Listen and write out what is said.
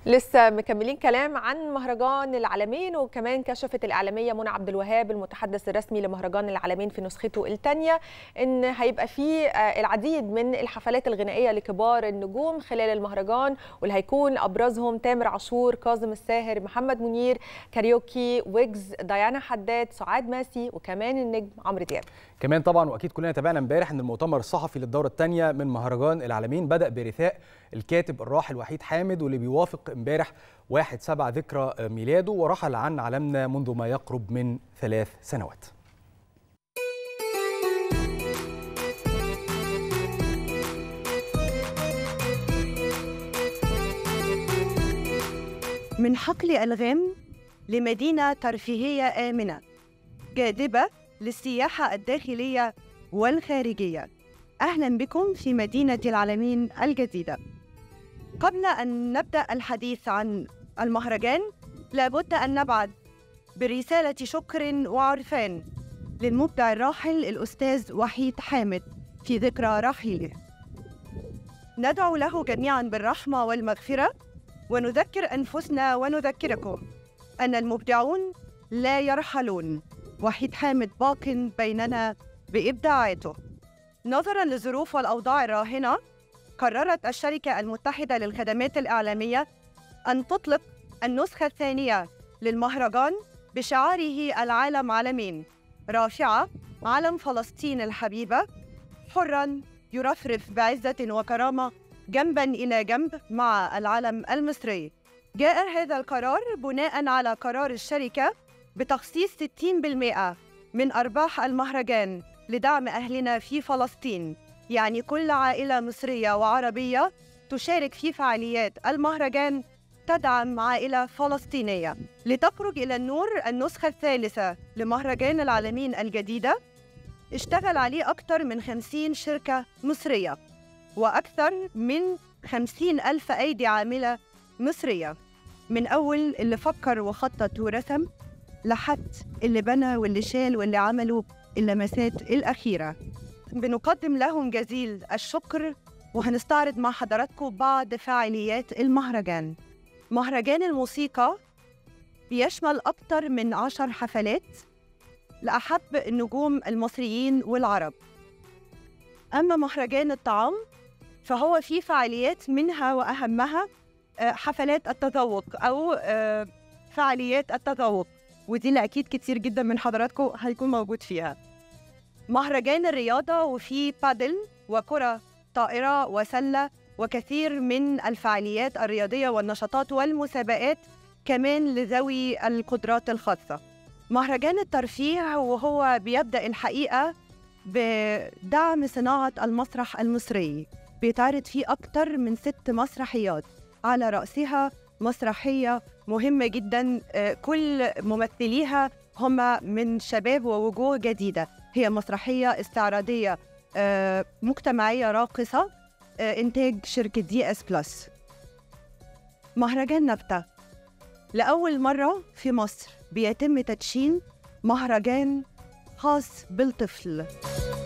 لسه مكملين كلام عن مهرجان العالمين وكمان كشفت الاعلاميه منى عبد الوهاب المتحدث الرسمي لمهرجان العالمين في نسخته الثانيه ان هيبقى فيه العديد من الحفلات الغنائيه لكبار النجوم خلال المهرجان واللي هيكون ابرزهم تامر عاشور كاظم الساهر محمد منير كاريوكي ويجز ديانا حداد سعاد ماسي وكمان النجم عمرو دياب كمان طبعا واكيد كلنا تابعنا امبارح ان المؤتمر الصحفي للدوره الثانيه من مهرجان العالمين بدا برثاء الكاتب الراحل وحيد حامد واللي بيوافق امبارح واحد سبعة ذكرى ميلاده ورحل عن عالمنا منذ ما يقرب من ثلاث سنوات من حقل ألغام لمدينة ترفيهية آمنة جاذبة للسياحة الداخلية والخارجية أهلا بكم في مدينة العالمين الجديدة قبل أن نبدأ الحديث عن المهرجان لابد أن نبعد برسالة شكر وعرفان للمبدع الراحل الأستاذ وحيد حامد في ذكرى رحيله ندعو له جميعا بالرحمة والمغفرة ونذكر أنفسنا ونذكركم أن المبدعون لا يرحلون وحيد حامد باق بيننا بإبداعاته نظرا للظروف والأوضاع الراهنة قررت الشركة المتحدة للخدمات الإعلامية أن تطلق النسخة الثانية للمهرجان بشعاره العالم عالمين رافعة علم فلسطين الحبيبة حرا يرفرف بعزة وكرامة جنبا إلى جنب مع العلم المصري جاء هذا القرار بناء على قرار الشركة بتخصيص 60% من أرباح المهرجان لدعم أهلنا في فلسطين يعني كل عائلة مصرية وعربية تشارك في فعاليات المهرجان تدعم عائلة فلسطينية لتخرج إلى النور النسخة الثالثة لمهرجان العالمين الجديدة اشتغل عليه أكثر من 50 شركة مصرية وأكثر من 50 ألف أيدي عاملة مصرية من أول اللي فكر وخطط ورسم لحد اللي بنى واللي شال واللي عملوا اللمسات الأخيرة بنقدم لهم جزيل الشكر وهنستعرض مع حضراتكم بعض فعاليات المهرجان مهرجان الموسيقى بيشمل أكثر من عشر حفلات لأحب النجوم المصريين والعرب أما مهرجان الطعام فهو فيه فعاليات منها وأهمها حفلات التذوق أو فعاليات التذوق ودي اللي أكيد كتير جدا من حضراتكم هيكون موجود فيها مهرجان الرياضة وفيه بادل وكرة طائرة وسلة وكثير من الفعاليات الرياضية والنشاطات والمسابقات كمان لذوي القدرات الخاصة مهرجان الترفيه وهو بيبدأ الحقيقة بدعم صناعة المسرح المصري بيتعرض فيه أكثر من ست مسرحيات على رأسها مسرحية مهمة جدا كل ممثليها هم من شباب ووجوه جديدة هي مسرحية استعراضية مجتمعية راقصة إنتاج شركة دي اس بلس مهرجان نبتة لأول مرة في مصر بيتم تدشين مهرجان خاص بالطفل